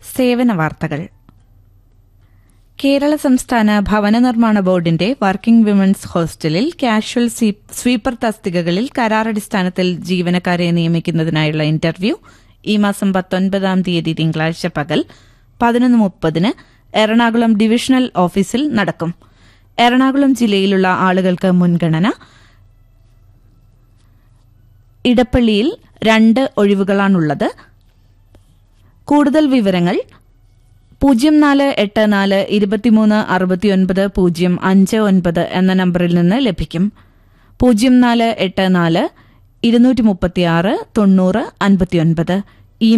സേവന വാർത്തകൾ കേരള സംസ്ഥാന ഭവന നിർമ്മാണ ബോർഡിന്റെ വർക്കിംഗ് വിമൻസ് ഹോസ്റ്റലിൽ കാഷ്വൽ സ്വീപ്പർ തസ്തികകളിൽ കരാറടിസ്ഥാനത്തിൽ ജീവനക്കാരെ നിയമിക്കുന്നതിനായുള്ള ഇന്റർവ്യൂ ഈ മാസം പത്തൊൻപതാം തീയതി തിങ്കളാഴ്ച പകൽ പതിനൊന്ന് മുപ്പതിന് എറണാകുളം ഡിവിഷണൽ ഓഫീസിൽ നടക്കും എറണാകുളം ജില്ലയിലുള്ള ആളുകൾക്ക് മുൻഗണന ഇടപ്പള്ളിയിൽ രണ്ട് ഒഴിവുകളാണുള്ളത് കൂടുതൽ വിവരങ്ങൾ പൂജ്യം നാല് എട്ട് നാല് ഇരുപത്തിമൂന്ന് അറുപത്തിയൊൻപത് പൂജ്യം അഞ്ച് ഒൻപത് എന്ന നമ്പറിൽ നിന്ന് ലഭിക്കും പൂജ്യം നാല് എട്ട് നാല് ഇരുന്നൂറ്റി മുപ്പത്തിയാറ് തൊണ്ണൂറ് അൻപത്തിയൊൻപത്